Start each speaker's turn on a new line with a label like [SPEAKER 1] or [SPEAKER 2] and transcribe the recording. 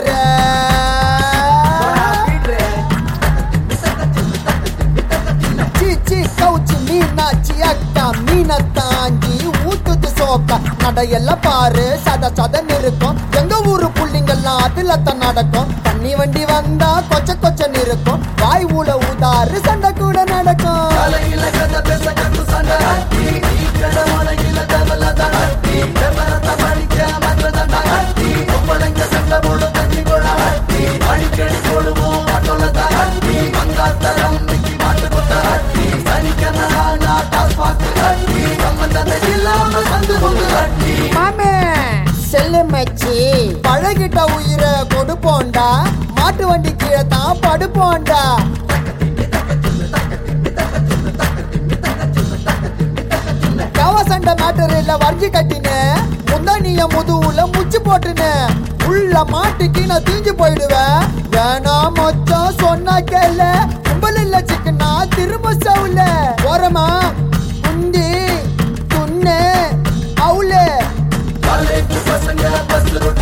[SPEAKER 1] பாரு சீச்சி கவுச்சி மீனாச்சி அக்கா மீனை தாங்கி ஊத்துது சோக்கா நடையெல்லாம் பாரு சத சதன்னு இருக்கும் எங்க ஊரு புள்ளிங்கெல்லாம் அதுல தான் நடக்கும் தண்ணி வண்டி வந்தா கொச்ச கொச்சன்னு இருக்கும் வாய் ஊல ஊதாரு சண்டை கூட நடக்கும்
[SPEAKER 2] தலையில கதை பேச கட்டு சண்டை அட்டி நீ கடமலையில தவல தான் அட்டி விவரத்தை படிக்க மற்றதண்டா அட்டி பொம்பளைங்க சண்டை போடு தண்ணி கொள்ள அட்டி அடிக்கடி போடுவோம் ஆட்டோல தான் அட்டி மங்காத்தரம் மிக்கி மாட்டு கொட்ட அட்டி சனிக்கனா டாஸ் பார்த்து அட்டி சம்பந்தமே இல்லாம சந்து கொண்டு அட்டி
[SPEAKER 1] மாமே செல்லு மச்சி பழகிட்ட உயிரை கொடுப்போண்டா மாட்டு வண்டி கீழே தான் படுப்போண்டா கவ சண்டை மேட்டரில் வரைஞ்சி கட்டினு முந்தானிய முதுகுல முச்சு போட்டுனு உள்ள மாட்டுக்கு நான் தீஞ்சு போயிடுவேன் வேணாம் மொச்சம் சொன்னா கேள கும்பல் இல்ல சிக்கனா திரும்ப சவுல ஓரமா குந்தி துண்ணு அவுலே
[SPEAKER 2] காலேஜ் பசங்க பஸ்